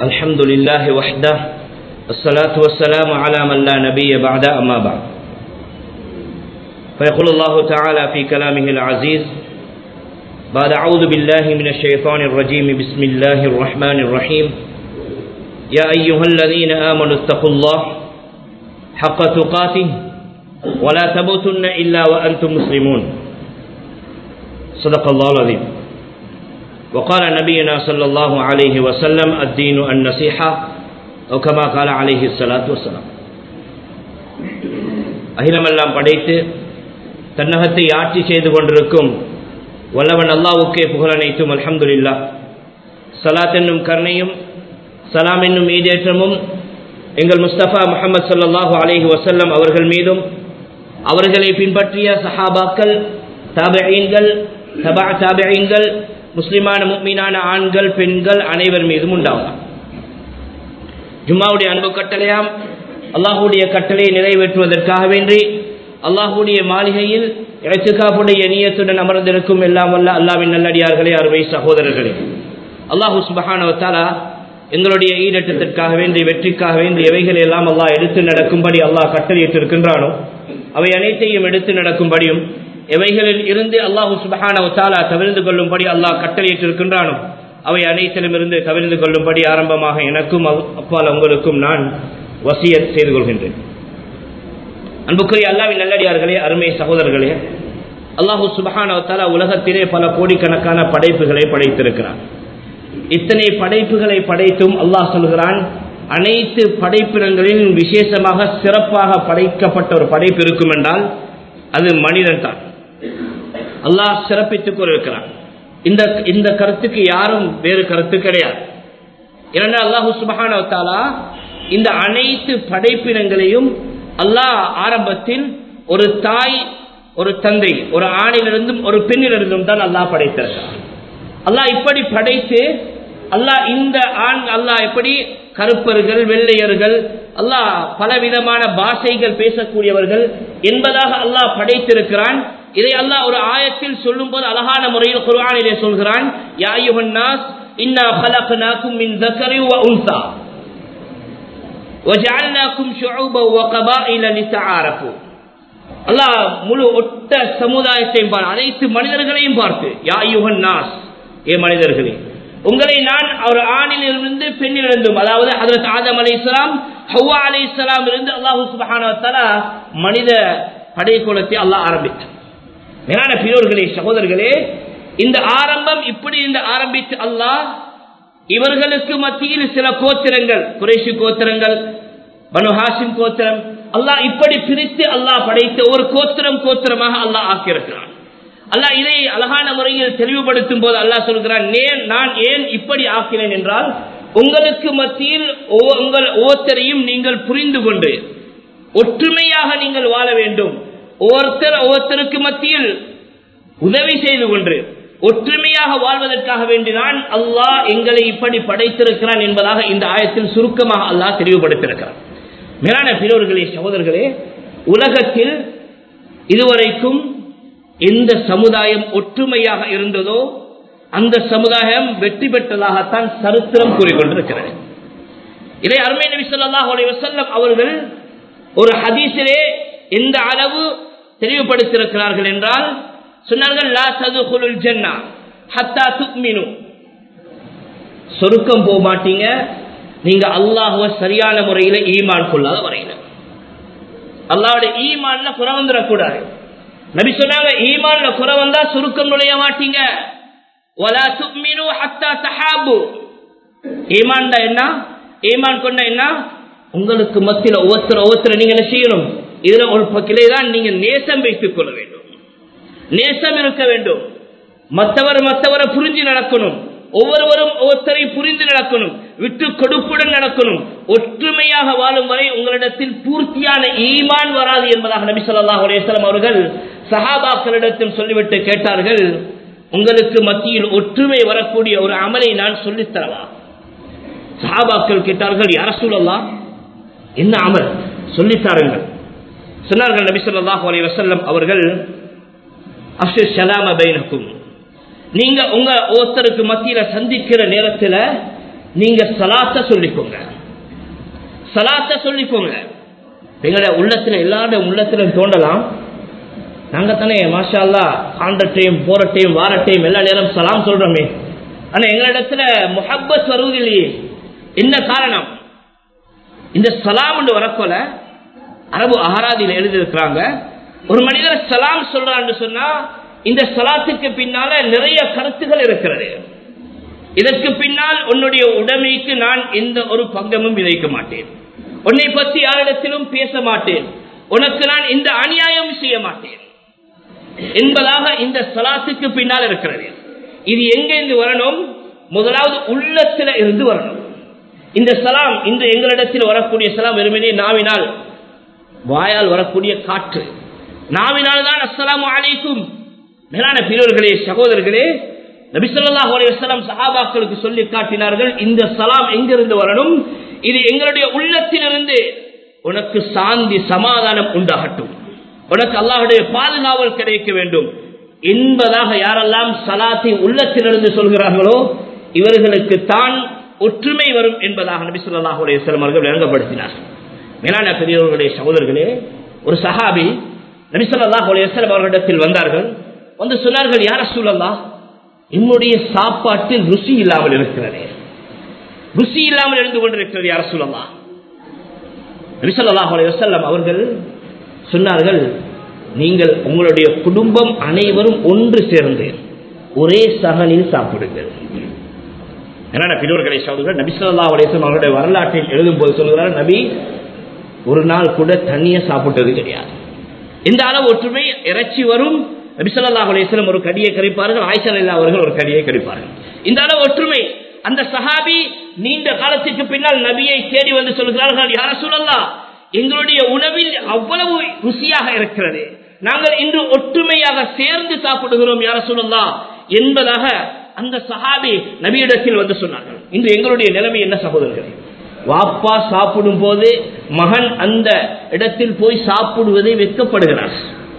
الحمد لله وحده الصلاة والسلام على من لا نبي بعد أما بعد فيقول الله تعالى في كلامه العزيز بعد أعوذ بالله من الشيطان الرجيم بسم الله الرحمن الرحيم يا أيها الذين آمنوا اتقوا الله حق تقاته ولا تموتن إلا وأنتم مسلمون صدق الله العظيم وقال نبينا صلى الله عليه وسلم الدين النصيحة أو كما قال عليه الصلاة والسلام அகிலமெல்லாம் படைத்து தன்னகத்தை ஆட்சி செய்து கொண்டிருக்கும் வல்லவன் அல்லாவுக்கே புகழனைத்தும் அல்ஹம்துலில்லா சலாத் என்னும் கருணையும் சலாம் என்னும் ஈடேற்றமும் எங்கள் முஸ்தபா முகமது சல்லாஹூ அலஹி வசல்லம் அவர்கள் மீதும் அவர்களை பின்பற்றிய சஹாபாக்கள் தாபீன்கள் தபா தாபீன்கள் முஸ்லிமான முக்மீனான ஆண்கள் பெண்கள் அனைவர் மீதும் உண்டாகும் ஜும்மாவுடைய அன்பு கட்டளையாம் அல்லாஹுடைய கட்டளையை நிறைவேற்றுவதற்காக வேண்டி அல்லாஹுடைய மாளிகையில் இழச்சுக்காப்புடைய நீயத்துடன் அமர்ந்திருக்கும் எல்லாம் வல்ல அல்லாவின் நல்லடியார்களே அருமை சகோதரர்களே அல்லாஹு சுபஹானவத்தாலா எங்களுடைய ஈடட்டத்திற்காக வேண்டி வெற்றிக்காக வேண்டி எவைகள் எல்லாம் அல்லாஹ் எடுத்து நடக்கும்படி அல்லாஹ் கட்டளையிட்டிருக்கின்றானோ அவை அனைத்தையும் எடுத்து நடக்கும்படியும் எவைகளில் இருந்து அல்லாஹு சுபஹானவத்தாலா தவிர்ந்து கொள்ளும்படி அல்லாஹ் கட்டளையிட்டிருக்கின்றானோ அவை அனைத்திலும் இருந்து தவிர்ந்து கொள்ளும்படி ஆரம்பமாக எனக்கும் அப்பால் உங்களுக்கும் நான் வசியத் செய்து கொள்கின்றேன் அன்புக்குரிய அல்லாவின் நல்லடியார்களே அருமை சகோதரர்களே அல்லாஹூ சுபஹானவத்தாலா உலகத்திலே பல கோடிக்கணக்கான படைப்புகளை படைத்திருக்கிறார் இத்தனை படைப்புகளை படைத்தும் அல்லாஹ் சொல்கிறான் அனைத்து படைப்பினங்களில் விசேஷமாக சிறப்பாக படைக்கப்பட்ட ஒரு படைப்பு இருக்கும் என்றால் அது மனிதன் தான் அல்லாஹ் சிறப்பித்துக் கொண்டிருக்கிறான் இந்த இந்த கருத்துக்கு யாரும் வேறு கருத்து கிடையாது ஏனென்றால் அல்லாஹு சுபஹானவத்தாலா இந்த அனைத்து படைப்பினங்களையும் அல்லாஹ் ஆரம்பத்தில் ஒரு தாய் ஒரு தந்தை ஒரு ஆணிலிருந்தும் ஒரு பெண்ணிலிருந்தும் தான் அல்லாஹ் படைத்திருக்கிறார் அல்லாஹ் இப்படி படைத்து அல்லாஹ் இந்த ஆண் அல்லாஹ் எப்படி கருப்பர்கள் வெள்ளையர்கள் அல்லாஹ் பலவிதமான பாஷைகள் பேசக்கூடியவர்கள் என்பதாக அல்லாஹ் படைத்திருக்கிறான் இதை அல்லாஹ் ஒரு ஆயத்தில் சொல்லும் போது அழகான முறையில் குர்ஆனிலே சொல்கிறான் யாயுஹன்னாஸ் இன்னா خلقناكم من ذكر وانثى وجعلناكم شعوبا وقبائل لتعارفوا அல்லாஹ் முழு ஒட்ட சமுதாயத்தையும் பார்த்து அனைத்து மனிதர்களையும் பார்த்து யாயுகன் நாஸ் ஏ மனிதர்களே உங்களை நான் ஒரு ஆணிலிருந்து பெண்ணிலிருந்தும் அதாவது ஹதரத் ஆதம் அலி இஸ்லாம் ஹவ்வா அலி இஸ்லாம் இருந்து அல்லாஹூ சுபஹான மனித படைக்குலத்தை அல்லாஹ் ஆரம்பித்தார் மேலான பிறோர்களே சகோதரர்களே இந்த ஆரம்பம் இப்படி இந்த ஆரம்பித்து அல்லாஹ் இவர்களுக்கு மத்தியில் சில கோத்திரங்கள் குறைஷி கோத்திரங்கள் பனு ஹாசிம் கோத்திரம் அல்லாஹ் இப்படி பிரித்து அல்லாஹ் படைத்த ஒரு கோத்திரம் கோத்திரமாக அல்லாஹ் ஆக்கியிருக்கிறான் அல்லாஹ் இதை அழகான முறையில் தெளிவுபடுத்தும் போது அல்லாஹ் சொல்கிறான் நான் ஏன் இப்படி ஆக்கினேன் என்றால் உங்களுக்கு மத்தியில் உங்கள் ஒவ்வொருத்தரையும் நீங்கள் புரிந்து கொண்டு ஒற்றுமையாக நீங்கள் வாழ வேண்டும் ஒவ்வொருத்தர் ஒவ்வொருத்தருக்கு மத்தியில் உதவி செய்து கொண்டு ஒற்றுமையாக வாழ்வதற்காக வேண்டிதான் அல்லாஹ் எங்களை இப்படி படைத்திருக்கிறான் என்பதாக இந்த ஆயத்தில் சுருக்கமாக அல்லாஹ் தெளிவுபடுத்தியிருக்கிறான் மேலான பிறவர்களே சகோதரர்களே உலகத்தில் இதுவரைக்கும் எந்த சமுதாயம் ஒற்றுமையாக இருந்ததோ அந்த சமுதாயம் வெற்றி பெற்றதாகத்தான் சரித்திரம் கூறிக்கொண்டிருக்கிறது இதை அருமை நபி சொல்லாஹ் வசல்லம் அவர்கள் ஒரு ஹதீஸிலே எந்த அளவு தெளிவுபடுத்தியிருக்கிறார்கள் என்றால் சொன்னார்கள் லா ததுகுலுல் ஜன்னா ஹத்தா துக்மினு சொருக்கம் போக மாட்டீங்க நீங்க அல்லாஹுவ சரியான முறையில ஈமான் கொள்ளாத வரையில அல்லாவுடைய ஈமான்ல குறை வந்துடக்கூடாது நபி சொன்னாங்க ஈமான்ல குறை வந்தா சுருக்கம் நுழைய மாட்டீங்க ஒலா துக்மினு ஹத்தா தஹாபு ஈமான்டா என்ன ஈமான் கொண்ட என்ன உங்களுக்கு மத்தியில் ஒவ்வொருத்தர் ஒவ்வொருத்தர் நீங்க என்ன செய்யணும் இதுல ஒரு பக்கிலே தான் நீங்க நேசம் வைத்துக் கொள்ள வேண்டும் நேசம் இருக்க வேண்டும் மற்றவர் மற்றவரை புரிஞ்சு நடக்கணும் ஒவ்வொருவரும் ஒவ்வொருத்தரை புரிந்து நடக்கணும் விட்டு கொடுப்புடன் நடக்கணும் ஒற்றுமையாக வாழும் வரை உங்களிடத்தில் பூர்த்தியான ஈமான் வராது என்பதாக நபி சொல்லா அலேஸ்லாம் அவர்கள் சஹாபாக்களிடத்தில் சொல்லிவிட்டு கேட்டார்கள் உங்களுக்கு மத்தியில் ஒற்றுமை வரக்கூடிய ஒரு அமலை நான் சொல்லித்தரவா சஹாபாக்கள் கேட்டார்கள் யார சொல்லலாம் என்ன அமல் சொல்லித்தாருங்கள் சொன்னார்கள் நபி சொல்லாஹு அலி வசல்லம் அவர்கள் அப்சு சலாம பைனக்கும் நீங்க உங்க ஒருத்தருக்கு மத்தியில சந்திக்கிற நேரத்துல நீங்க சலாத்த சொல்லிக்கோங்க சலாத்த சொல்லிக்கோங்க எங்களோட உள்ளத்துல எல்லாரோட உள்ளத்துல தோண்டலாம் நாங்க தானே மாஷா அல்லா ஆண்டட்டையும் போரட்டையும் வாரட்டையும் எல்லா நேரம் சலாம் சொல்றோமே ஆனா எங்களிடத்துல முஹப்பத் வருவதில்லையே என்ன காரணம் இந்த சலாம் வரக்கோல அரபு அகராதியில் எழுதியிருக்கிறாங்க ஒரு மனிதர் சலாம் சொல்றான்னு சொன்னா இந்த சலாத்துக்கு பின்னால நிறைய கருத்துகள் இருக்கிறது இதற்கு பின்னால் உன்னுடைய உடைமைக்கு நான் எந்த ஒரு பங்கமும் விதைக்க மாட்டேன் உன்னை பற்றி யாரிடத்திலும் பேச மாட்டேன் உனக்கு நான் இந்த அநியாயம் செய்ய மாட்டேன் என்பதாக இந்த சலாத்துக்கு பின்னால் இருக்கிறது இது எங்கிருந்து வரணும் முதலாவது உள்ளத்துல இருந்து வரணும் இந்த சலாம் இன்று எங்களிடத்தில் வரக்கூடிய சலாம் வெறுமனே நாவினால் வாயால் வரக்கூடிய காற்று நாவினால் தான் அஸ்ஸலாமு அலைக்கும் மேலான பிரிவர்களே சகோதரர்களே நபிசல்லாஹ் அலையம் சஹாபாக்களுக்கு சொல்லி காட்டினார்கள் இந்த சலாம் எங்கிருந்து வரணும் இது எங்களுடைய உள்ளத்திலிருந்து உனக்கு சாந்தி சமாதானம் உண்டாகட்டும் உனக்கு அல்லாஹுடைய பாதுகாவல் கிடைக்க வேண்டும் என்பதாக யாரெல்லாம் சலாத்தை உள்ளத்திலிருந்து சொல்கிறார்களோ இவர்களுக்கு தான் ஒற்றுமை வரும் என்பதாக நபி சொல்லாஹ் அலையம் அவர்கள் விளங்கப்படுத்தினார் மேலான பெரியவர்களுடைய சகோதரர்களே ஒரு சஹாபி நபி சொல்லாஹ் அலையம் அவர்களிடத்தில் வந்தார்கள் வந்து சொன்னார்கள் யார சூழல்லா என்னுடைய சாப்பாட்டில் ருசி இல்லாமல் இருக்கிறது ருசி இல்லாமல் இருந்து கொண்டிருக்கிறது யார சூழல்லா நபிசல்லாஹ் அலையம் அவர்கள் சொன்னார்கள் நீங்கள் உங்களுடைய குடும்பம் அனைவரும் ஒன்று சேர்ந்து ஒரே சகனில் சாப்பிடுங்கள் என்னென்ன பிரிவர்களை சொல்கிறார் நபி சொல்லா அலேசன் அவருடைய வரலாற்றில் எழுதும் போது சொல்கிறார் நபி ஒரு நாள் கூட தண்ணியை சாப்பிட்டது கிடையாது இந்த அளவு ஒற்றுமை இறைச்சி வரும் நபி சொல்லா அலேஸ்லம் ஒரு கடியை கழிப்பார்கள் ஆய்ச்சல் இல்லா அவர்கள் ஒரு கடியை கழிப்பார்கள் இந்த அளவு ஒற்றுமை அந்த சஹாபி நீண்ட காலத்துக்கு பின்னால் நபியை தேடி வந்து சொல்கிறார்கள் யார சொல்லலாம் எங்களுடைய உணவில் அவ்வளவு ருசியாக இருக்கிறது நாங்கள் இன்று ஒற்றுமையாக சேர்ந்து சாப்பிடுகிறோம் யார சொல்லலாம் என்பதாக அந்த சஹாபி நபியிடத்தில் வந்து சொன்னார்கள் இன்று எங்களுடைய நிலைமை என்ன சகோதரர்களே வாப்பா சாப்பிடும் போது மகன் அந்த இடத்தில் போய் சாப்பிடுவதை வெட்கப்படுகிறார்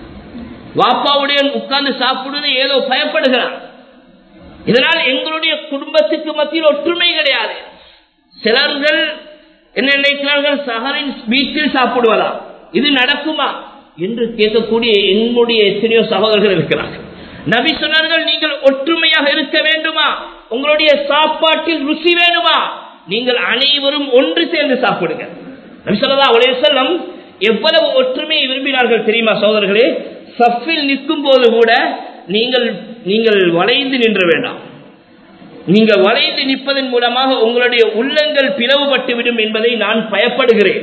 வாப்பாவுடன் உட்கார்ந்து சாப்பிடுவதை ஏதோ பயப்படுகிறார் இதனால் எங்களுடைய குடும்பத்துக்கு மத்தியில் ஒற்றுமை கிடையாது சிலர்கள் என்ன நினைக்கிறார்கள் சஹரின் வீட்டில் சாப்பிடுவதா இது நடக்குமா என்று கேட்கக்கூடிய என்னுடைய எத்தனையோ சகோதரர்கள் இருக்கிறார்கள் நபி சொன்னார்கள் நீங்கள் ஒற்றுமையாக இருக்க வேண்டுமா உங்களுடைய சாப்பாட்டில் ருசி வேணுமா நீங்கள் அனைவரும் ஒன்று சேர்ந்து சாப்பிடுங்க நபி சொல்லா அலையம் எவ்வளவு ஒற்றுமையை விரும்பினார்கள் தெரியுமா சகோதரர்களே சஃபில் நிற்கும் போது கூட நீங்கள் நீங்கள் வளைந்து நின்று வேண்டாம் நீங்கள் வளைந்து நிற்பதன் மூலமாக உங்களுடைய உள்ளங்கள் பிளவுபட்டு விடும் என்பதை நான் பயப்படுகிறேன்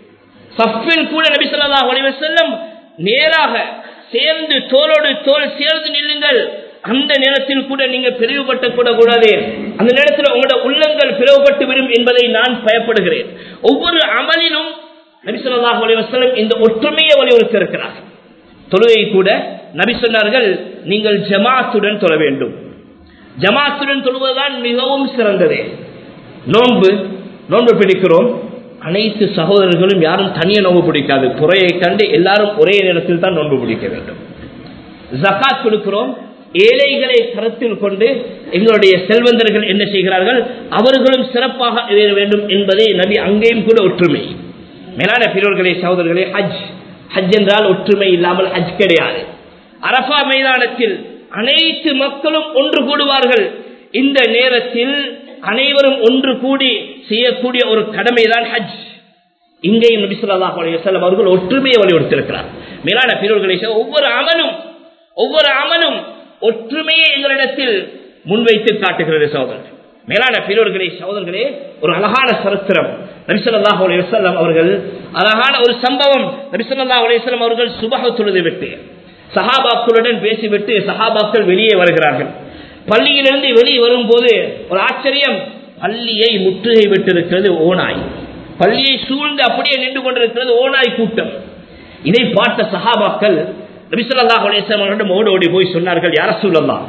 சஃபில் கூட நபி சொல்லா செல்லம் நேராக சேர்ந்து தோளோடு தோல் சேர்ந்து நில்லுங்கள் அந்த நேரத்தில் கூட நீங்க பிரிவுபட்ட கூட கூடாது அந்த நேரத்தில் உங்களோட உள்ளங்கள் பிளவுபட்டு விடும் என்பதை நான் பயப்படுகிறேன் ஒவ்வொரு அமலிலும் நபிசல்லாஹ் அலைவசலம் இந்த ஒற்றுமையை வலியுறுத்தி இருக்கிறார் தொழுகை கூட நபி சொன்னார்கள் நீங்கள் ஜமாத்துடன் தொழ வேண்டும் ஜமாத்துடன் தொழுவதுதான் மிகவும் சிறந்தது நோன்பு நோன்பு பிடிக்கிறோம் அனைத்து சகோதரர்களும் யாரும் தனிய நோன்பு பிடிக்காது குறையை கண்டு எல்லாரும் ஒரே நேரத்தில் தான் நோன்பு பிடிக்க வேண்டும் ஜக்காத் கொடுக்கிறோம் ஏழைகளை கருத்தில் கொண்டு எங்களுடைய செல்வந்தர்கள் என்ன செய்கிறார்கள் அவர்களும் சிறப்பாக இருக்க வேண்டும் என்பதை நபி அங்கேயும் கூட ஒற்றுமை மேலான பிறர்களே சகோதரர்களே ஹஜ் ஹஜ் என்றால் ஒற்றுமை இல்லாமல் ஹஜ் கிடையாது அரபா மைதானத்தில் அனைத்து மக்களும் ஒன்று கூடுவார்கள் இந்த நேரத்தில் அனைவரும் ஒன்று கூடி செய்யக்கூடிய ஒரு கடமைதான் ஹஜ் இங்கேயும் நபி ஸல்லல்லாஹு அலைஹி வஸல்லம் அவர்கள் ஒற்றுமையை வலியுறுத்தியிருக்கிறார் மேலான பிறர்களை ஒவ்வொரு அமலும் ஒவ்வொரு அமலும் ஒற்றுமையை எங்களிடத்தில் முன்வைத்து காட்டுகிறது சகோதரர் மேலான பிறர்களே சகோதரர்களே ஒரு அழகான சரித்திரம் நபிசல்லாஹு அலைஹி வஸல்லம் அவர்கள் அழகான ஒரு சம்பவம் நபிசல்லாஹு அலைஹி வஸல்லம் அவர்கள் சுபஹ தொழுது விட்டு சஹாபாக்களுடன் பேசிவிட்டு சஹாபாக்கள் வெளியே வருகிறார்கள் பள்ளியிலிருந்து வெளியே வரும்போது ஒரு ஆச்சரியம் பள்ளியை முற்றுகை விட்டிருக்கிறது ஓனாய் பள்ளியை சூழ்ந்து அப்படியே நின்று கொண்டிருக்கிறது ஓனாய் கூட்டம் இதை பார்த்த சஹாபாக்கள் நபிசல்லாஹ் அலேஸ்வரம் ஓடி ஓடி போய் சொன்னார்கள் யார சொல்லலாம்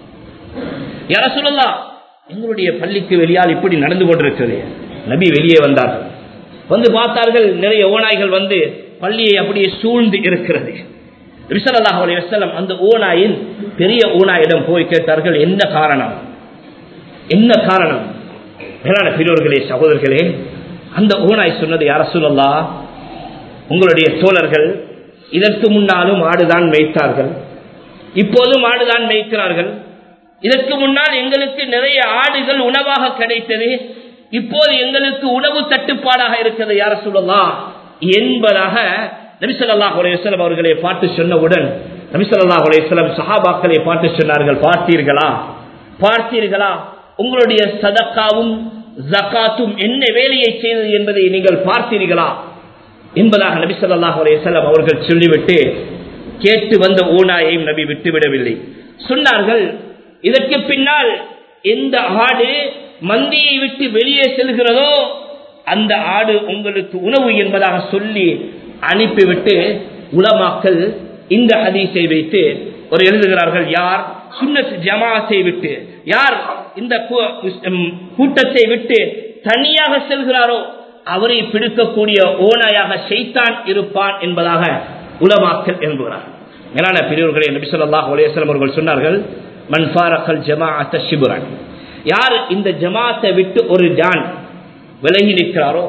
யார சொல்லலாம் எங்களுடைய பள்ளிக்கு வெளியால் இப்படி நடந்து கொண்டிருக்கிறது நபி வெளியே வந்தார்கள் வந்து பார்த்தார்கள் நிறைய ஓநாய்கள் வந்து பள்ளியை அப்படியே சூழ்ந்து இருக்கிறது ரிசல்லாஹ் அலி வசல்லம் அந்த ஓனாயின் பெரிய ஓனாயிடம் போய் கேட்டார்கள் என்ன காரணம் என்ன காரணம் மேலான பெரியோர்களே சகோதரர்களே அந்த ஓனாய் சொன்னது யார சொல்லலா உங்களுடைய தோழர்கள் இதற்கு முன்னாலும் ஆடுதான் மேய்த்தார்கள் இப்போதும் ஆடுதான் மேய்க்கிறார்கள் இதற்கு முன்னால் எங்களுக்கு நிறைய ஆடுகள் உணவாக கிடைத்தது இப்போது எங்களுக்கு உணவு தட்டுப்பாடாக இருக்கிறது யார சொல்லலாம் என்பதாக நபிசல்லாஹ் அலையம் அவர்களை பார்த்து சொன்னவுடன் நபிசல்லாஹ் அலையம் சஹாபாக்களை பார்த்து சொன்னார்கள் பார்த்தீர்களா பார்த்தீர்களா உங்களுடைய சதக்காவும் ஜக்காத்தும் என்ன வேலையை செய்தது என்பதை நீங்கள் பார்த்தீர்களா என்பதாக நபி சொல்லாஹ் அலையம் அவர்கள் சொல்லிவிட்டு கேட்டு வந்த ஓனாயையும் நபி விட்டுவிடவில்லை சொன்னார்கள் இதற்கு பின்னால் எந்த ஆடு மந்தியை விட்டு வெளியே செல்கிறதோ அந்த ஆடு உங்களுக்கு உணவு என்பதாக சொல்லி அனுப்பிவிட்டு உலமாக்கல் இந்த ஹதீஸை வைத்து ஒரு எழுதுகிறார்கள் யார் சுன்னத் ஜமாத்தை விட்டு யார் இந்த கூட்டத்தை விட்டு தனியாக செல்கிறாரோ அவரை பிடிக்கக்கூடிய ஓனாயாக செய்தான் இருப்பான் என்பதாக உலமாக்கல் என்பார் மேலான பெரியவர்களை நபி சொல்லாஹ் அலையம் அவர்கள் சொன்னார்கள் மன்பாரக்கல் ஜமாஅத்த சிபுரன் யார் இந்த ஜமாத்தை விட்டு ஒரு ஜான் விலகி நிற்கிறாரோ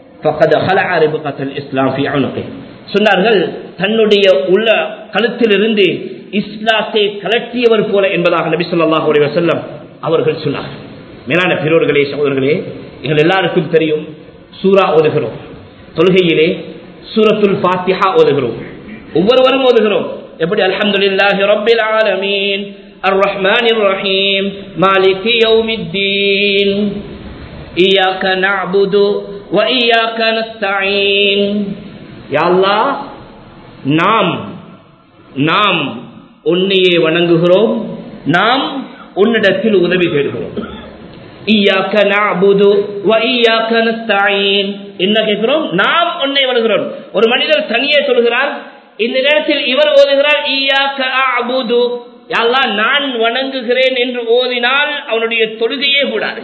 இஸ்லாம் சொன்னார்கள் தன்னுடைய உள்ள கழுத்திலிருந்து இஸ்லாத்தை கலட்டியவர் போல என்பதாக நபி சொல்லாஹ் உடைய செல்லம் அவர்கள் சொன்னார்கள் மேலான பெரியோர்களே சகோதரர்களே எங்கள் எல்லாருக்கும் தெரியும் சூரா ஓதுகிறோம் தொழுகையிலே சூரத்துல் பாத்திஹா ஓதுகிறோம் ஒவ்வொருவரும் ஓதுகிறோம் எப்படி அல்ஹம்துலில்லாஹி ரப்பில் ஆலமீன் الرحمن الرحيم مالك يوم الدين إياك نعبد وإياك نستعين يا الله நாம் நாம் உன்னையே வணங்குகிறோம் நாம் உன்னிடத்தில் உதவி தேடுகிறோம் ஈயாக்க நஅபுது வ ஈயாக்க நஸ்தஈன் என்ன கேட்கிறோம் நாம் உன்னை வணங்குகிறோம் ஒரு மனிதர் தனியே சொல்கிறார் இந்த நேரத்தில் இவர் ஓதுகிறார் ஈயாக்க அபுது யாழ்லா நான் வணங்குகிறேன் என்று ஓதினால் அவனுடைய தொழுகையே கூடாது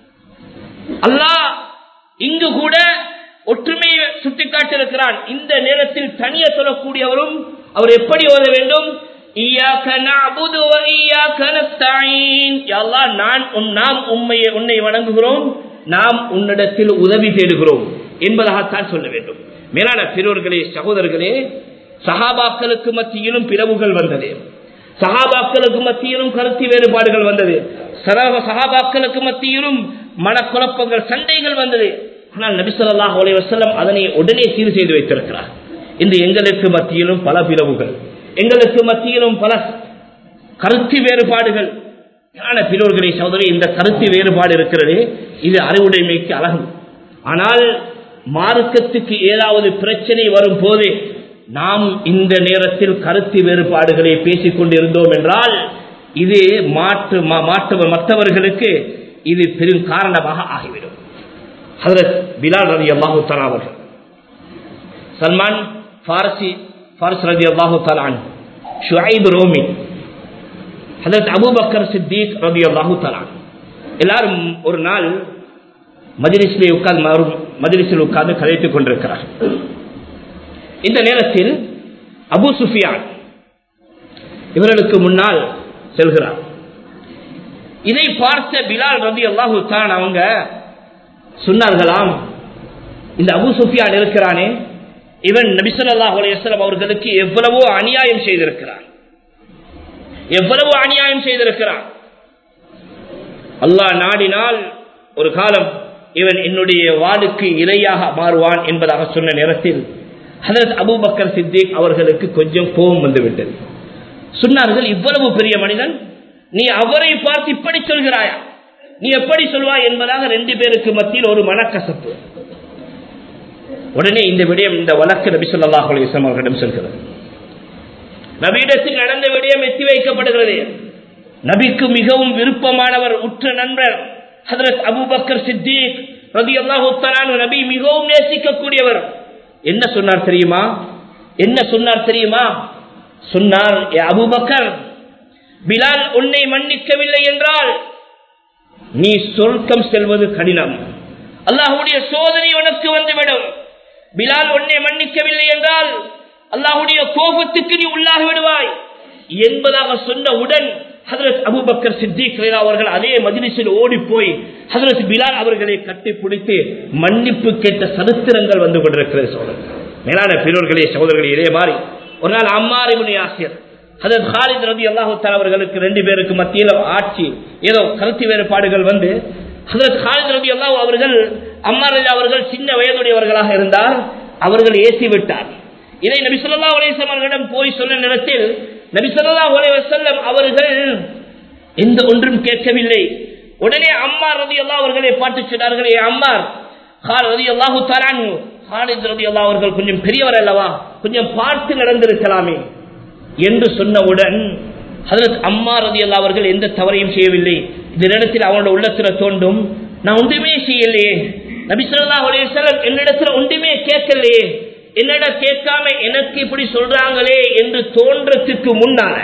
அல்லாஹ் இங்கு கூட ஒற்றுமையை சுட்டிக்காட்டிருக்கிறான் இந்த நேரத்தில் தனியே சொல்லக்கூடியவரும் அவர் எப்படி ஓத வேண்டும் நான் நாம் உண்மையை உன்னை வணங்குகிறோம் நாம் உன்னிடத்தில் உதவி தேடுகிறோம் என்பதாகத்தான் சொல்ல வேண்டும் மேலான பெரியோர்களே சகோதரர்களே சகாபாக்களுக்கு மத்தியிலும் பிளவுகள் வந்தது சகாபாக்களுக்கு மத்தியிலும் கருத்து வேறுபாடுகள் வந்தது சகாபாக்களுக்கு மத்தியிலும் மனக்குழப்பங்கள் சண்டைகள் வந்தது ஆனால் நபிசல்லாஹ் அலி வசல்லம் அதனை உடனே சீர் செய்து வைத்திருக்கிறார் இன்று எங்களுக்கு மத்தியிலும் பல பிளவுகள் எங்களுக்கு மத்தியிலும் பல கருத்து வேறுபாடுகள் பிலோர்களை சகோதரி இந்த கருத்து வேறுபாடு இருக்கிறது இது அறிவுடைமைக்கு அழகு ஆனால் மார்க்கத்துக்கு ஏதாவது பிரச்சனை வரும் போது நாம் இந்த நேரத்தில் கருத்து வேறுபாடுகளை பேசிக் கொண்டிருந்தோம் என்றால் இது மாற்று மாற்று மற்றவர்களுக்கு இது பெரும் காரணமாக ஆகிவிடும் ஹதரத் பிலால் ரதி அல்லாஹு தலா அவர்கள் சல்மான் ஃபாரசி ஃபாரஸ் ரதி அல்லாஹு தலான் ஷுஐப் ரோமி ஹதரத் அபுபக்கர் சித்திக் ரதி அல்லாஹு தலான் எல்லாரும் ஒரு நாள் மஜிலிஸிலே உட்கார்ந்து மஜிலிஸில் உட்கார்ந்து கதைத்துக் கொண்டிருக்கிறார் இந்த நேரத்தில் அபு சுஃபியான் இவர்களுக்கு முன்னால் செல்கிறார் இதை பார்த்த பிலால் ரதி அல்லாஹு தான் அவங்க சொன்னார்களாம் இந்த அபு சுஃபியான் இருக்கிறானே இவன் நபிசல்லாஹ் அலையம் அவர்களுக்கு எவ்வளவோ அநியாயம் செய்திருக்கிறான் எவ்வளவு அநியாயம் செய்திருக்கிறான் அல்லாஹ் நாடினால் ஒரு காலம் இவன் என்னுடைய வாளுக்கு இரையாக மாறுவான் என்பதாக சொன்ன நேரத்தில் ஹதரத் அபுபக்கர் சித்திக் அவர்களுக்கு கொஞ்சம் கோபம் வந்துவிட்டது சொன்னார்கள் இவ்வளவு பெரிய மனிதன் நீ அவரை பார்த்து இப்படி சொல்கிறாயா நீ எப்படி சொல்வாய் என்பதாக ரெண்டு பேருக்கு மத்தியில் ஒரு மனக்கசப்பு உடனே இந்த விடயம் இந்த வழக்கு நபி சொல்லாஹ் அலிஸ்லாம் அவர்களிடம் செல்கிறது நபியிடத்தில் நடந்த விடயம் எத்தி வைக்கப்படுகிறது நபிக்கு மிகவும் விருப்பமானவர் உற்ற நண்பர் ஹதரத் அபுபக்கர் சித்திக் ரதி அல்லாஹு நபி மிகவும் நேசிக்கக்கூடியவர் என்ன சொன்னார் தெரியுமா என்ன சொன்னார் தெரியுமா சொன்னார் அபுபக்கர் பிலால் உன்னை மன்னிக்கவில்லை என்றால் நீ சொர்க்கம் செல்வது கடினம் அல்லாஹுடைய சோதனை உனக்கு வந்துவிடும் பிலால் உன்னை மன்னிக்கவில்லை என்றால் அல்லாஹுடைய கோபத்துக்கு நீ உள்ளாகி விடுவாய் என்பதாக சொன்னவுடன் ஹதரத் அபுபக்கர் சித்திக் அவர்கள் அதே மஜ்லிஸில் ஓடி போய் ஹதரத் பிலால் அவர்களை கட்டி பிடித்து மன்னிப்பு கேட்ட சரித்திரங்கள் வந்து கொண்டிருக்கிறது சோதரர் மேலான பெரியோர்களே சகோதரர்களே இதே மாதிரி ஒரு நாள் அம்மாரிமுனி ஆசிரியர் ஹதரத் ஹாலித் ரதி அல்லாஹு அவர்களுக்கு ரெண்டு பேருக்கு மத்தியில் ஆட்சி ஏதோ கருத்து வேறுபாடுகள் வந்து ஹதரத் ஹாலித் ரதி அல்லாஹ் அவர்கள் அம்மா ரஜா அவர்கள் சின்ன வயதுடையவர்களாக இருந்தால் அவர்கள் ஏசி விட்டார் இதை நபி சொல்லா அலேசம் அவர்களிடம் போய் சொன்ன நேரத்தில் நபி சொல்லா அலைவசல்லம் அவர்கள் எந்த ஒன்றும் கேட்கவில்லை உடனே அம்மா ரதி அல்லா அவர்களை பாட்டு சொன்னார்கள் ஏ அம்மார் ஹால் ரதி அல்லாஹு தரானு ஹாலித் ரதி அல்லா அவர்கள் கொஞ்சம் பெரியவர் அல்லவா கொஞ்சம் பார்த்து நடந்திருக்கலாமே என்று சொன்னவுடன் ஹதரத் அம்மா ரதி அல்லா அவர்கள் எந்த தவறையும் செய்யவில்லை இந்த இடத்தில் அவனோட உள்ளத்துல தோண்டும் நான் ஒன்றுமே செய்யலையே நபிசல்லா அலையம் என்னிடத்துல ஒன்றுமே கேட்கலையே என்னடா கேட்காம எனக்கு இப்படி சொல்றாங்களே என்று தோன்றத்துக்கு முன்னால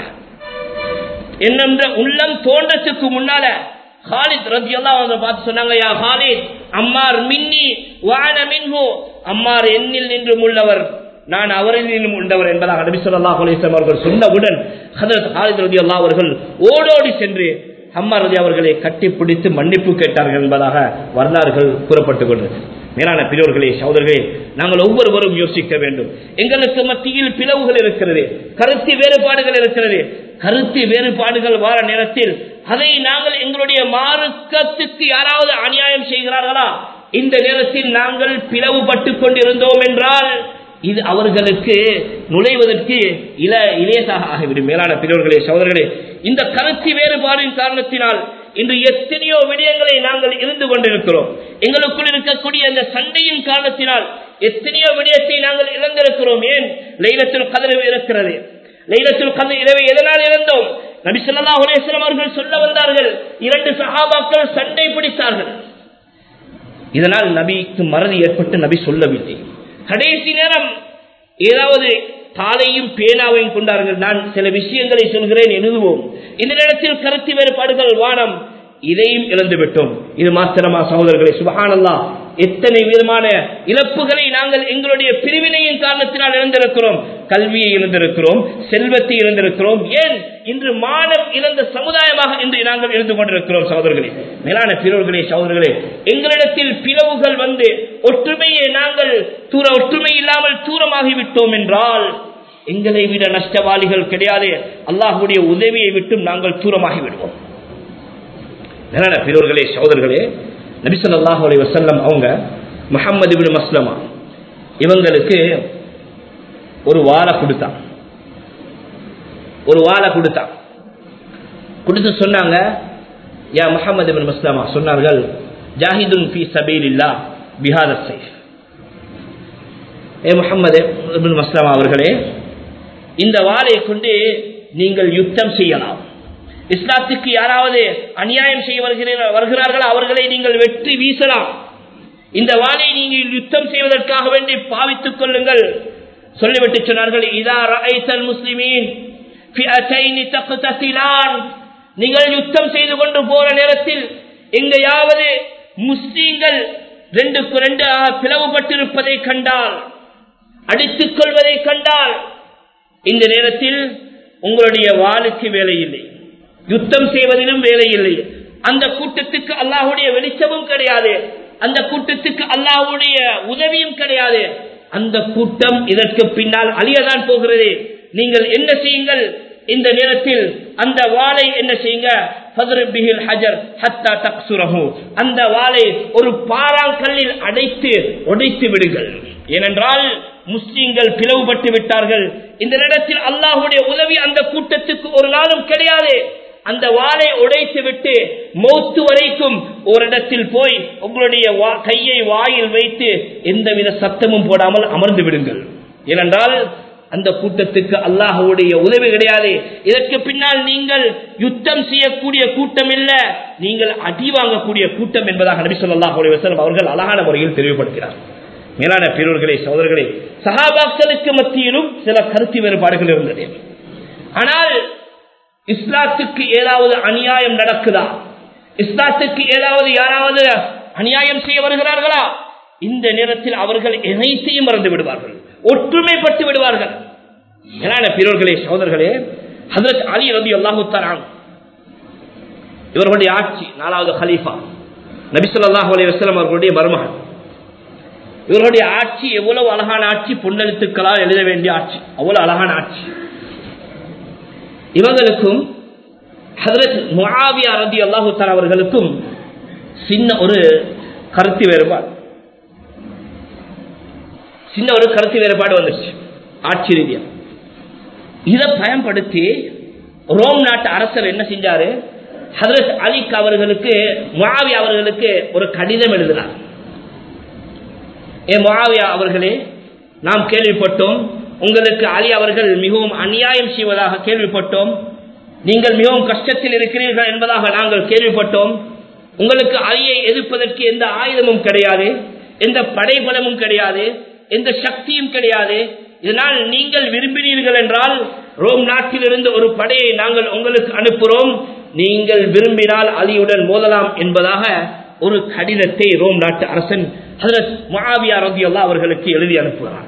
என்னென்ற உள்ளம் தோன்றத்துக்கு முன்னால ஹாலித் ரத்தி எல்லாம் பார்த்து சொன்னாங்க யா ஹாலித் அம்மார் மின்னி வான மின்ஹோ அம்மார் என்னில் நின்றும் உள்ளவர் நான் அவரில் நின்றும் உள்ளவர் என்பதாக நபி சொல்லா அலிஸ்லாம் அவர்கள் சொன்னவுடன் ஹதரத் ஹாலித் ரதி அல்லா அவர்கள் ஓடோடி சென்று அம்மா ரதி அவர்களை கட்டிப்பிடித்து மன்னிப்பு கேட்டார்கள் என்பதாக வரலாறுகள் கூறப்பட்டுக் கொண்டது மேலான பிரியோர்களே சகோதரர்களே நாங்கள் ஒவ்வொருவரும் யோசிக்க வேண்டும் எங்களுக்கு மத்தியில் பிளவுகள் இருக்கிறது கருத்து வேறுபாடுகள் இருக்கிறது கருத்து வேறுபாடுகள் வார நேரத்தில் அதை நாங்கள் எங்களுடைய மார்க்கத்துக்கு யாராவது அநியாயம் செய்கிறார்களா இந்த நேரத்தில் நாங்கள் பிளவுபட்டுக் கொண்டிருந்தோம் என்றால் இது அவர்களுக்கு நுழைவதற்கு இல இலேசாக ஆகிவிடும் மேலான பிரிவர்களே சகோதரர்களே இந்த கருத்து வேறுபாடின் காரணத்தினால் இன்று எத்தனையோ விடயங்களை நாங்கள் இருந்து கொண்டிருக்கிறோம் எங்களுக்குள் இருக்கக்கூடிய அந்த சண்டையின் காரணத்தினால் எத்தனையோ விடயத்தை நாங்கள் இழந்திருக்கிறோம் ஏன் லைலத்தில் கதவு இருக்கிறது லைலத்தில் கதை இரவை எதனால் இழந்தோம் நபிசல்லா அலேஸ்வரம் அவர்கள் சொல்ல வந்தார்கள் இரண்டு சகாபாக்கள் சண்டை பிடித்தார்கள் இதனால் நபிக்கு மறதி ஏற்பட்டு நபி சொல்லவில்லை கடைசி நேரம் ஏதாவது தாளையும் பேனாவையும் கொண்டார்கள் நான் சில விஷயங்களை சொல்கிறேன் எழுதுவோம் இந்த நேரத்தில் கருத்து வேறுபாடுகள் வானம் இதையும் இழந்து விட்டோம் இது மாத்திரமா சகோதரர்களை சுபகானல்லா எத்தனை விதமான இழப்புகளை நாங்கள் எங்களுடைய பிரிவினையின் காரணத்தினால் இழந்திருக்கிறோம் கல்வியை இழந்திருக்கிறோம் செல்வத்தை இழந்திருக்கிறோம் ஏன் இன்று மானம் இழந்த சமுதாயமாக இன்று நாங்கள் இருந்து கொண்டிருக்கிறோம் சகோதரர்களே மேலான பிறர்களே சகோதரர்களே எங்களிடத்தில் பிளவுகள் வந்து ஒற்றுமையை நாங்கள் தூர ஒற்றுமை இல்லாமல் தூரமாகிவிட்டோம் என்றால் எங்களை விட நஷ்டவாளிகள் கிடையாது அல்லாஹுடைய உதவியை விட்டும் நாங்கள் தூரமாகி விடுவோம் மேலான பிறர்களே சகோதரர்களே நபிசல்லாஹு அலி வசல்லம் அவங்க முகமது பின் மஸ்லமா இவங்களுக்கு ஒரு வாழை கொடுத்தான் ஒரு வாழை கொடுத்தான் கொடுத்து சொன்னாங்க யா முகமது பின் மஸ்லமா சொன்னார்கள் ஜாஹிதுன் ஃபி சபீல் இல்லா பிஹாத சைஃப் ஏ முகமது பின் மஸ்லமா அவர்களே இந்த வாளை கொண்டு நீங்கள் யுத்தம் செய்யலாம் இஸ்லாத்துக்கு யாராவது அநியாயம் செய்ய வருகிறார்கள் அவர்களை நீங்கள் வெற்றி வீசலாம் இந்த வாளை நீங்கள் யுத்தம் செய்வதற்காக வேண்டி பாவித்துக் கொள்ளுங்கள் சொல்லிவிட்டு சொன்னார்கள் இதா ரஐசல் முஸ்லிமீன் நீங்கள் யுத்தம் செய்து கொண்டு போற நேரத்தில் எங்கையாவது முஸ்லீம்கள் ரெண்டுக்கு ரெண்டு பிளவுபட்டிருப்பதை கண்டால் அடித்துக் கொள்வதை கண்டால் இந்த நேரத்தில் உங்களுடைய வாளுக்கு வேலை இல்லை யுத்தம் செய்வதிலும் வேலை இல்லை அந்த கூட்டத்துக்கு அல்லாஹுடைய வெளிச்சமும் கிடையாது அந்த கூட்டத்துக்கு அல்லாஹுடைய உதவியும் கிடையாது அந்த கூட்டம் இதற்கு பின்னால் அழியதான் போகிறது நீங்கள் என்ன செய்யுங்கள் இந்த நேரத்தில் அந்த வாளை என்ன செய்யுங்க அந்த வாளை ஒரு பாறாங்கல்லில் அடைத்து உடைத்து விடுங்கள் ஏனென்றால் முஸ்லீம்கள் பிளவுபட்டு விட்டார்கள் இந்த நேரத்தில் அல்லாஹுடைய உதவி அந்த கூட்டத்துக்கு ஒரு நாளும் கிடையாது அந்த வாளை உடைத்து விட்டு மௌத்து வரைக்கும் ஒரு இடத்தில் போய் உங்களுடைய கையை வாயில் வைத்து எந்தவித சத்தமும் போடாமல் அமர்ந்து விடுங்கள் ஏனென்றால் அந்த கூட்டத்துக்கு அல்லாஹுடைய உதவி கிடையாது இதற்கு பின்னால் நீங்கள் யுத்தம் செய்யக்கூடிய கூட்டம் இல்ல நீங்கள் அடி வாங்கக்கூடிய கூட்டம் என்பதாக நபி சொல்லாஹ் வசலம் அவர்கள் அழகான முறையில் தெளிவுபடுத்தினார் மேலான பெரியோர்களே சகோதரர்களே சகாபாக்களுக்கு மத்தியிலும் சில கருத்து வேறுபாடுகள் இருந்தது ஆனால் இஸ்லாத்துக்கு ஏதாவது அநியாயம் நடக்குதா இஸ்லாத்துக்கு ஏதாவது யாராவது அநியாயம் செய்ய வருகிறார்களா இந்த நேரத்தில் அவர்கள் இணைத்தையும் மறந்து விடுவார்கள் ஒற்றுமைப்பட்டு விடுவார்கள் மேலான பிறர்களே சகோதரர்களே ஹசரத் அலி ரபி அல்லாஹு தரான் இவர்களுடைய ஆட்சி நாலாவது ஹலீஃபா நபிசல்லாஹு அலி வஸ்லம் அவர்களுடைய மருமகன் இவர்களுடைய ஆட்சி எவ்வளவு அழகான ஆட்சி பொன்னெழுத்துக்களால் எழுத வேண்டிய ஆட்சி அவ்வளவு அழகான ஆட்சி இவங்களுக்கும் ஹதரத் முஆவியா ரதி அல்லாஹு அவர்களுக்கும் சின்ன ஒரு கருத்து வேறுபாடு சின்ன ஒரு கருத்து வேறுபாடு வந்துச்சு ஆட்சி ரீதியா இதை பயன்படுத்தி ரோம் நாட்டு அரசர் என்ன செஞ்சாரு ஹதரத் அலிக் அவர்களுக்கு முஆவியா அவர்களுக்கு ஒரு கடிதம் எழுதினார் ஏ முஆவியா அவர்களே நாம் கேள்விப்பட்டோம் உங்களுக்கு அலி அவர்கள் மிகவும் அநியாயம் செய்வதாக கேள்விப்பட்டோம் நீங்கள் மிகவும் கஷ்டத்தில் இருக்கிறீர்கள் என்பதாக நாங்கள் கேள்விப்பட்டோம் உங்களுக்கு அலியை எதிர்ப்பதற்கு எந்த ஆயுதமும் கிடையாது எந்த படைபலமும் கிடையாது எந்த சக்தியும் கிடையாது இதனால் நீங்கள் விரும்பினீர்கள் என்றால் ரோம் நாட்டிலிருந்து ஒரு படையை நாங்கள் உங்களுக்கு அனுப்புகிறோம் நீங்கள் விரும்பினால் அலியுடன் மோதலாம் என்பதாக ஒரு கடிதத்தை ரோம் நாட்டு அரசன் ஹதரத் மகாவியா ரதியல்லா அவர்களுக்கு எழுதி அனுப்புகிறார்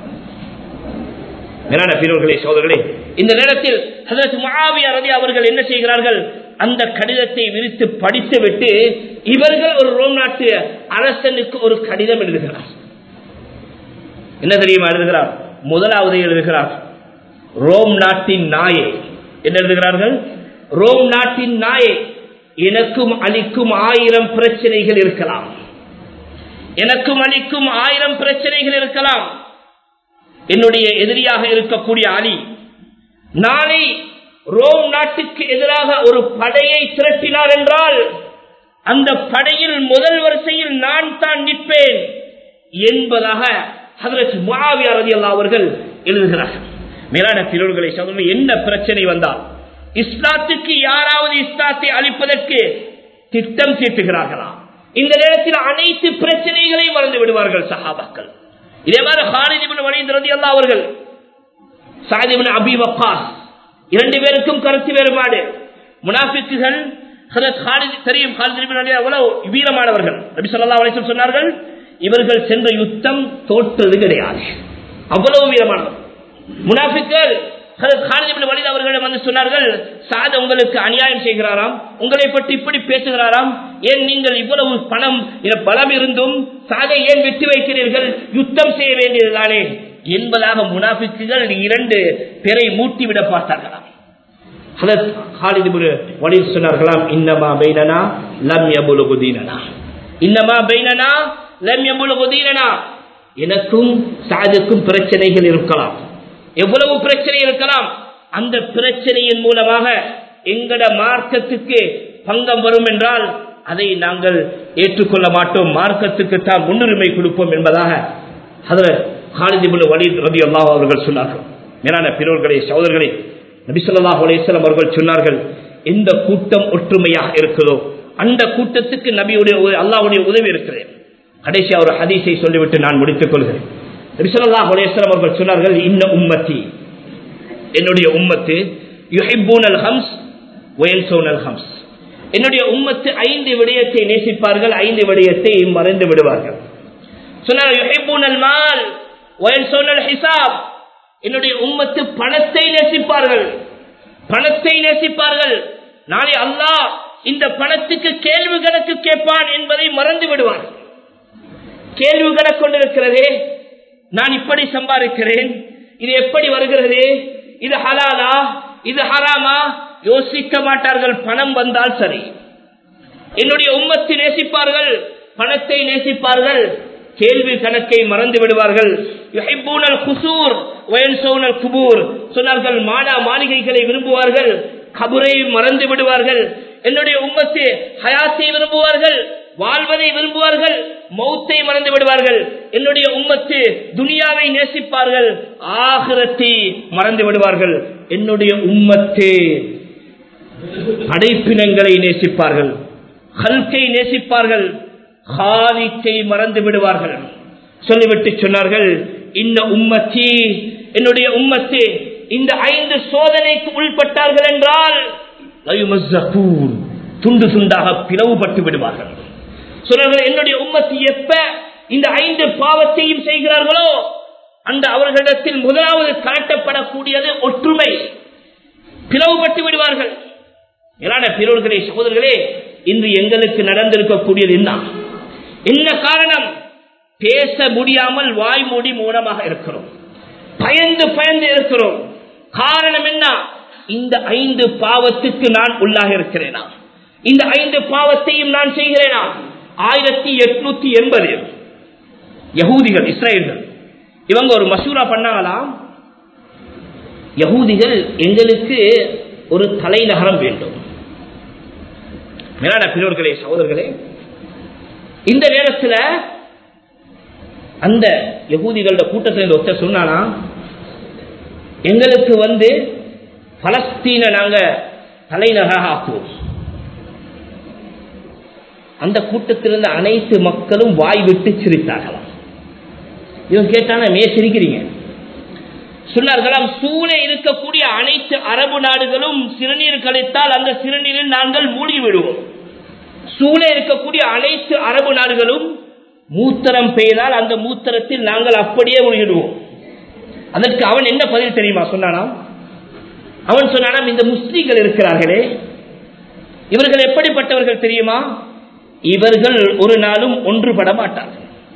மேலான பிறர்களே சோதர்களே இந்த நேரத்தில் ஹதரத் மகாவியா ரதி அவர்கள் என்ன செய்கிறார்கள் அந்த கடிதத்தை விரித்து படித்துவிட்டு இவர்கள் ஒரு ரோம் நாட்டு அரசனுக்கு ஒரு கடிதம் எழுதுகிறார் என்ன தெரியுமா எழுதுகிறார் முதலாவது எழுதுகிறார் ரோம் நாட்டின் நாயே என்ன எழுதுகிறார்கள் ரோம் நாட்டின் நாயே எனக்கும் அளிக்கும் ஆயிரம் பிரச்சனைகள் இருக்கலாம் எனக்கும் அளிக்கும் ஆயிரம் பிரச்சனைகள் இருக்கலாம் என்னுடைய எதிரியாக இருக்கக்கூடிய அலி நாளை ரோம் நாட்டுக்கு எதிராக ஒரு படையை திரட்டினார் என்றால் அந்த படையில் முதல் வரிசையில் நான் தான் நிற்பேன் என்பதாக ஹதரத் முஆவியா ரலியல்லாஹு அவர்கள் எழுதுகிறார்கள் மேலான பிறர்களை சொல்லுங்க என்ன பிரச்சனை வந்தால் இஸ்லாத்துக்கு யாராவது இஸ்லாத்தை அளிப்பதற்கு திட்டம் தீட்டுகிறார்களா இந்த நேரத்தில் அனைத்து பிரச்சனைகளையும் மறந்து விடுவார்கள் சஹாபாக்கள் இதே மாதிரி ஹாலிதிபின் வலிந்து ரலியல்லாஹு அவர்கள் சாதிபின் அபி வக்காஸ் இரண்டு பேருக்கும் கருத்து வேறுபாடு முனாஃபிக்குகள் ஹதரத் ஹாலித் தெரியும் ஹாலித் பின் அலி அவ்வளவு வீரமானவர்கள் நபி ஸல்லல்லாஹு அலைஹி வஸல்லம் சொன்னார்கள் இவர்கள் சென்ற யுத்தம் தோற்றது கிடையாது அவ்வளவு வீரமானவர் முனாஃபிக்கள் ஹதரத் ஹாலித் பின் வலித் அவர்களிடம் வந்து சொன்னார்கள் சாத் உங்களுக்கு அநியாயம் செய்கிறாராம் உங்களை பற்றி இப்படி பேசுகிறாராம் ஏன் நீங்கள் இவ்வளவு பணம் பலம் இருந்தும் சாதை ஏன் விட்டு வைக்கிறீர்கள் யுத்தம் செய்ய வேண்டியதுதானே என்பதாக முனாஃபிக்குகள் இரண்டு பேரை மூட்டிவிட பார்த்தார்களாம் சொன்னார்களாம் இன்னமா பைனனா லம் யபுலுகுதீனனா இன்னமா பைனனா லம் யபுலுகுதீனனா எனக்கும் சாதுக்கும் பிரச்சனைகள் இருக்கலாம் எவ்வளவு பிரச்சனை இருக்கலாம் அந்த பிரச்சனையின் மூலமாக எங்கட மார்க்கத்துக்கு பங்கம் வரும் என்றால் அதை நாங்கள் ஏற்றுக்கொள்ள மாட்டோம் மார்க்கத்துக்கு தான் முன்னுரிமை கொடுப்போம் என்பதாக அதில் ஹாலிதிபுல் வலீத் ரதி அல்லாஹ் அவர்கள் சொன்னார்கள் மேலான பிறர்களே சகோதரர்களே நபிசல்லாஹ் அலேஸ்லம் அவர்கள் சொன்னார்கள் எந்த கூட்டம் ஒற்றுமையாக இருக்குதோ அந்த கூட்டத்துக்கு நபியுடைய அல்லாவுடைய உதவி இருக்கிறேன் கடைசியா ஒரு ஹதீஸை சொல்லிவிட்டு நான் முடித்துக் கொள்கிறேன் நபிசல்லாஹ் அலேஸ்லம் அவர்கள் சொன்னார்கள் இன்ன உம்மத்தி என்னுடைய உம்மத்து யுஹிபூனல் ஹம்ஸ் ஒயன்சோனல் ஹம்ஸ் என்னுடைய உம்மத்து ஐந்து விடயத்தை நேசிப்பார்கள் ஐந்து விடயத்தை மறைந்து விடுவார்கள் சொன்னார்கள் மால் ஹிசாப் என்னுடைய உம்மத்து பணத்தை நேசிப்பார்கள் பணத்தை நேசிப்பார்கள் நாளை அல்லாஹ் இந்த பணத்துக்கு கேள்வி கணக்கு கேட்பான் என்பதை மறந்து விடுவார் கேள்வி கணக்கு கொண்டிருக்கிறதே நான் இப்படி சம்பாதிக்கிறேன் இது எப்படி வருகிறது இது ஹலாலா இது ஹராமா யோசிக்க மாட்டார்கள் பணம் வந்தால் சரி என்னுடைய உம்மத்தை நேசிப்பார்கள் பணத்தை நேசிப்பார்கள் கேள்வி கணக்கை மறந்து விடுவார்கள் சொன்னார்கள் மாடா மாளிகைகளை விரும்புவார்கள் கபுரை மறந்து விடுவார்கள் என்னுடைய உம்மத்து ஹயாத்தை விரும்புவார்கள் வாழ்வதை விரும்புவார்கள் மௌத்தை மறந்து விடுவார்கள் என்னுடைய உம்மத்து துனியாவை நேசிப்பார்கள் ஆகிரத்தை மறந்து விடுவார்கள் என்னுடைய உம்மத்து படைப்பினங்களை நேசிப்பார்கள் ஹல்கை நேசிப்பார்கள் ஹாலிக்கை மறந்து விடுவார்கள் சொல்லிவிட்டு சொன்னார்கள் இந்த உம்மத்தி என்னுடைய உம்மத்து இந்த ஐந்து சோதனைக்கு உள்பட்டார்கள் என்றால் துண்டு துண்டாக பிளவுபட்டு விடுவார்கள் சொன்னார்கள் என்னுடைய உம்மத்து எப்ப இந்த ஐந்து பாவத்தையும் செய்கிறார்களோ அந்த அவர்களிடத்தில் முதலாவது காட்டப்படக்கூடியது ஒற்றுமை பிளவுபட்டு விடுவார்கள் மேலான பிறர்களே சகோதரர்களே இன்று எங்களுக்கு நடந்திருக்கக்கூடியது என்ன என்ன காரணம் பேச முடியாமல் வாய் மூடி மூலமாக இருக்கிறோம் பயந்து பயந்து இருக்கிறோம் காரணம் என்ன இந்த ஐந்து பாவத்துக்கு நான் உள்ளாக இருக்கிறேனா இந்த ஐந்து பாவத்தையும் நான் செய்கிறேனா ஆயிரத்தி எட்நூத்தி எண்பது யகூதிகள் இஸ்ரேல்கள் இவங்க ஒரு மசூரா பண்ணாங்களாம் யகூதிகள் எங்களுக்கு ஒரு தலைநகரம் வேண்டும் மேலான பிறர்களே சகோதரர்களே இந்த நேரத்தில் அந்த யகூதிகளோட கூட்டத்தில் ஒருத்தர் சொன்னானா எங்களுக்கு வந்து பலஸ்தீன நாங்க தலைநகராக ஆக்குவோம் அந்த கூட்டத்தில் இருந்த அனைத்து மக்களும் வாய் விட்டு சிரித்தார்களாம் இவன் கேட்டான மே சிரிக்கிறீங்க சொன்னார்களாம் சூழே இருக்கக்கூடிய அனைத்து அரபு நாடுகளும் சிறுநீர் கழித்தால் அந்த சிறுநீரில் நாங்கள் மூழ்கி விடுவோம் சூழே இருக்கக்கூடிய அனைத்து அரபு நாடுகளும் மூத்தரம் பெய்தால் அந்த மூத்தரத்தில் நாங்கள் அப்படியே மூழ்கிடுவோம் அதற்கு அவன் என்ன பதில் தெரியுமா சொன்னானா அவன் சொன்னானாம் இந்த முஸ்லீம்கள் இருக்கிறார்களே இவர்கள் எப்படிப்பட்டவர்கள் தெரியுமா இவர்கள் ஒரு நாளும் ஒன்றுபட மாட்டார்கள்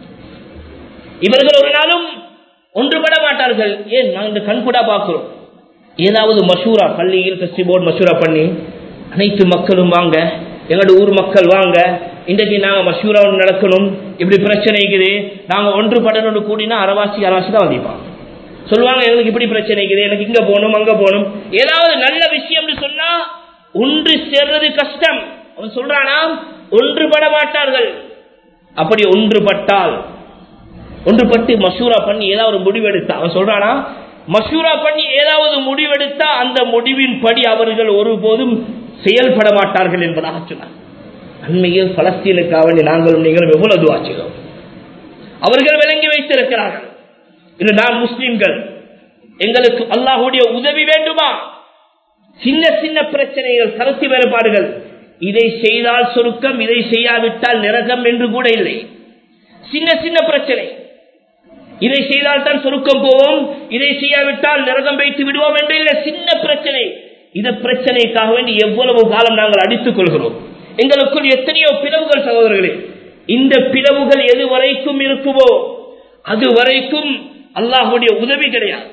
இவர்கள் ஒரு நாளும் ஒன்றுபட மாட்டார்கள் ஏன் நாங்கள் கண்கூடா பார்க்கிறோம் ஏதாவது மசூரா பள்ளியில் ஃபெஸ்டி போர்டு மசூரா பண்ணி அனைத்து மக்களும் வாங்க எங்களோட ஊர் மக்கள் வாங்க இன்றைக்கு நாங்க மசூரா ஒன்று நடக்கணும் இப்படி பிரச்சனை இருக்குது நாங்க ஒன்றுபடணும்னு கூடினா அரவாசி அரவாசி தான் வந்திப்பாங்க சொல்லுவாங்க எங்களுக்கு இப்படி பிரச்சனை இருக்குது எனக்கு இங்க போகணும் அங்க போகணும் ஏதாவது நல்ல விஷயம்னு சொன்னா ஒன்று சேர்றது கஷ்டம் அவன் சொல்றானா ஒன்றுபட மாட்டார்கள் அப்படி ஒன்றுபட்டால் ஒன்றுபட்டு மசூரா பண்ணி ஏதாவது ஒரு முடிவெடுத்தா அவன் சொல்றானா மசூரா பண்ணி ஏதாவது முடிவெடுத்தா அந்த முடிவின் படி அவர்கள் ஒருபோதும் செயல்பட மாட்டார்கள் என்பதாக சொன்னார் அண்மையில் பலஸ்தீனுக்காக நாங்களும் நீங்களும் எவ்வளவு துவா செய்தோம் அவர்கள் விளங்கி வைத்திருக்கிறார்கள் இது நாம் முஸ்லிம்கள் எங்களுக்கு அல்லாஹுடைய உதவி வேண்டுமா சின்ன சின்ன பிரச்சனைகள் கருத்து வேறுபாடுகள் இதை செய்தால் சொருக்கம் இதை செய்யாவிட்டால் நிரகம் என்று கூட இல்லை சின்ன சின்ன பிரச்சனை இதை செய்தால் தான் சொருக்கம் போவோம் இதை செய்யாவிட்டால் நிரகம் வைத்து விடுவோம் என்று இல்லை சின்ன பிரச்சனை இந்த பிரச்சனைக்காக வேண்டி எவ்வளவு காலம் நாங்கள் அடித்துக் கொள்கிறோம் எங்களுக்குள் எத்தனையோ பிளவுகள் சகோதரர்களே இந்த பிளவுகள் எது வரைக்கும் இருக்குமோ அது வரைக்கும் அல்லாஹுடைய உதவி கிடையாது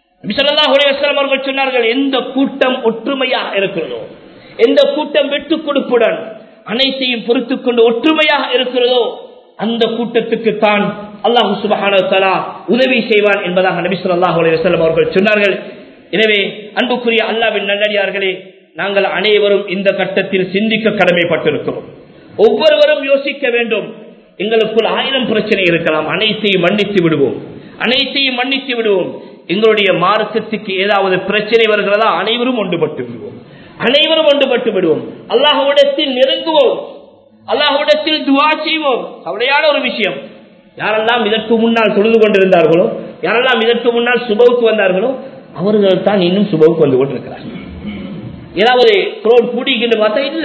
அவர்கள் சொன்னார்கள் எந்த கூட்டம் ஒற்றுமையாக இருக்கிறதோ எந்த கூட்டம் வெட்டு கொடுப்புடன் அனைத்தையும் பொறுத்துக் கொண்டு ஒற்றுமையாக இருக்கிறதோ அந்த கூட்டத்துக்கு தான் அல்லாஹு சுபஹான உதவி செய்வான் என்பதாக நபி சொல்லாஹ் அலையம் அவர்கள் சொன்னார்கள் எனவே அன்புக்குரிய அல்லாவின் நல்லடியார்களே நாங்கள் அனைவரும் இந்த கட்டத்தில் சிந்திக்க கடமைப்பட்டிருக்கிறோம் ஒவ்வொருவரும் யோசிக்க வேண்டும் எங்களுக்குள் ஆயிரம் பிரச்சனை இருக்கலாம் அனைத்தையும் மன்னித்து விடுவோம் அனைத்தையும் மன்னித்து விடுவோம் எங்களுடைய மார்க்கத்துக்கு ஏதாவது பிரச்சனை வருகிறதா அனைவரும் ஒன்றுபட்டு விடுவோம் அனைவரும் ஒன்றுபட்டு விடுவோம் அல்லாஹுவிடத்தில் நெருங்குவோம் அல்லாஹுவிடத்தில் துவா செய்வோம் கவலையான ஒரு விஷயம் யாரெல்லாம் இதற்கு முன்னால் தொழுது கொண்டிருந்தார்களோ யாரெல்லாம் இதற்கு முன்னால் சுபவுக்கு வந்தார்களோ அவர்கள் தான் இன்னும் சுபவுக்கு வந்து கொண்டிருக்கிறார்கள் ஏதாவது குரோட் கூடிக்கிட்டு பார்த்தா இல்ல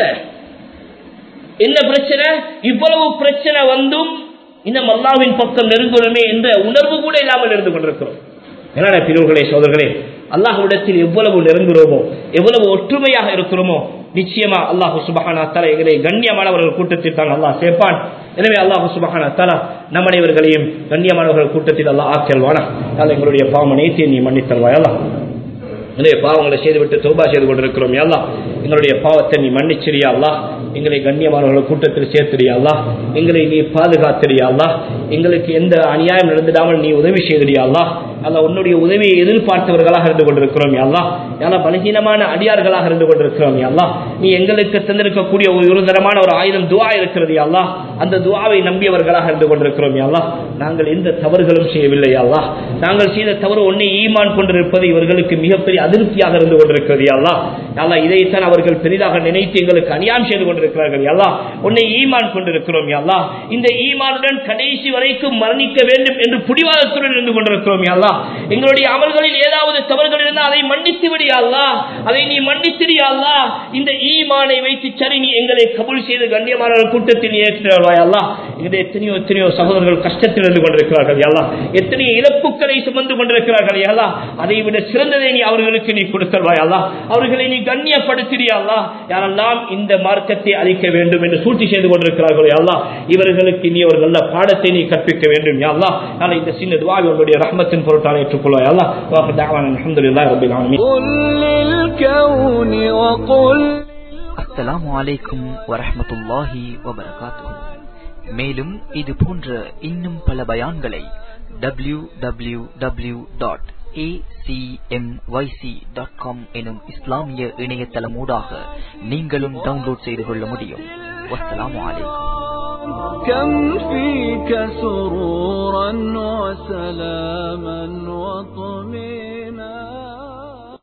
என்ன பிரச்சனை இவ்வளவு பிரச்சனை வந்தும் இந்த மல்லாவின் பக்கம் நெருங்கணுமே என்ற உணர்வு கூட இல்லாமல் இருந்து கொண்டிருக்கிறோம் என்னடா பிரிவுகளே சோதர்களே அல்லாஹுடத்தில் எவ்வளவு நெருங்குகிறோமோ எவ்வளவு ஒற்றுமையாக இருக்கிறோமோ நிச்சயமா அல்லாஹு சுபஹானா தலா எங்களை கண்ணியமானவர்கள் கூட்டத்தில் தான் அல்லாஹ் சேர்ப்பான் எனவே அல்லாஹு சுபஹானா தலா நம் அனைவர்களையும் கண்ணியமானவர்கள் கூட்டத்தில் அல்லாஹ் ஆக்கல்வானா எங்களுடைய பாவனைத்தை நீ மன்னித்தருவாய் அல்லாஹ் எனவே பாவங்களை செய்துவிட்டு தௌபா செய்து கொண்டிருக்கிறோம் அல்லா எங்களுடைய பாவத்தை நீ மன்னிச்சிரியா அல்லா எங்களை கண்ணியமானவர்கள் கூட்டத்தில் சேர்த்திரியா அல்லா எங்களை நீ பாதுகாத்திரியா அல்லா எங்களுக்கு எந்த அநியாயம் நடந்துடாமல் நீ உதவி செய்திரியா அல்லா அல்ல உன்னுடைய உதவியை எதிர்பார்த்தவர்களாக இருந்து கொண்டிருக்கிறோம் அல்லா யாரா பலகீனமான அடியார்களாக இருந்து கொண்டிருக்கிறோம் அல்லா நீ எங்களுக்கு தந்திருக்கக்கூடிய ஒரு உருதரமான ஒரு ஆயுதம் துவா இருக்கிறது அல்லா அந்த துவாவை நம்பியவர்களாக இருந்து கொண்டிருக்கிறோம் அல்லா நாங்கள் எந்த தவறுகளும் செய்யவில்லை அல்லா நாங்கள் செய்த தவறு ஒன்னை ஈமான் கொண்டிருப்பது இவர்களுக்கு மிகப்பெரிய அதிருப்தியாக இருந்து கொண்டிருக்கிறது அல்லா அல்லா இதைத்தான் அவர்கள் பெரிதாக நினைத்து எங்களுக்கு அநியாயம் செய்து கொண்டிருக்கிறார்கள் அல்லா உன்னை ஈமான் கொண்டிருக்கிறோம் அல்லா இந்த ஈமானுடன் கடைசி வரைக்கும் மரணிக்க வேண்டும் என்று புடிவாதத்துடன் இருந்து கொண்டிருக்கிறோம் அல்லா எங்களுடைய அமல்களில் ஏதாவது தவறுகள் இருந்தால் அதை மன்னித்து விடியா அல்லா அதை நீ மன்னித்திடியா அல்லா இந்த ஈமானை வைத்து சரி நீ எங்களை கபுல் செய்து கண்ணியமான கூட்டத்தில் ஏற்றுவாய் அல்லா இது எத்தனையோ எத்தனையோ சகோதரர்கள் கஷ்டத்தில் இருந்து கொண்டிருக்கிறார்கள் அல்லா எத்தனையோ இழப்புக்களை சுமந்து கொண்டிருக்கிறார்கள் அல்லா அதை விட சிறந்ததை நீ அவர்களுக்கு நீ கொடுத்தல்வாய் அல்லா அவர்களை நீ கண்ணியப்படுத்தி மத்தியிலே அல்லாஹ் யாரெல்லாம் இந்த மார்க்கத்தை அழிக்க வேண்டும் என்று சூழ்ச்சி செய்து கொண்டிருக்கிறார்களோ யா அல்லாஹ் இவர்களுக்கு நீ ஒரு நல்ல பாடத்தை நீ கற்பிக்க வேண்டும் யா அல்லாஹ் நான் இந்த சின்ன துவாவை உங்களுடைய ரஹ்மத்தின் பொருட்டால் ஏற்றுக்கொள்வாய் யா அல்லாஹ் வாஹு தஅவானா அல்ஹம்துலில்லாஹி ரப்பில் ஆலமீன் قل للكون وقل அஸ்ஸலாமு அலைக்கும் வரஹ்மத்துல்லாஹி வபரகாத்துஹு மேலும் இது போன்ற இன்னும் பல பயான்களை W W W dot dot com எனும் இஸ்லாமிய இணையதளமூடாக நீங்களும் டவுன்லோட் செய்து கொள்ள முடியும் வஸ்ஸலாமு அலைக்கும் كم فيك سرورا وسلاما وطمئنا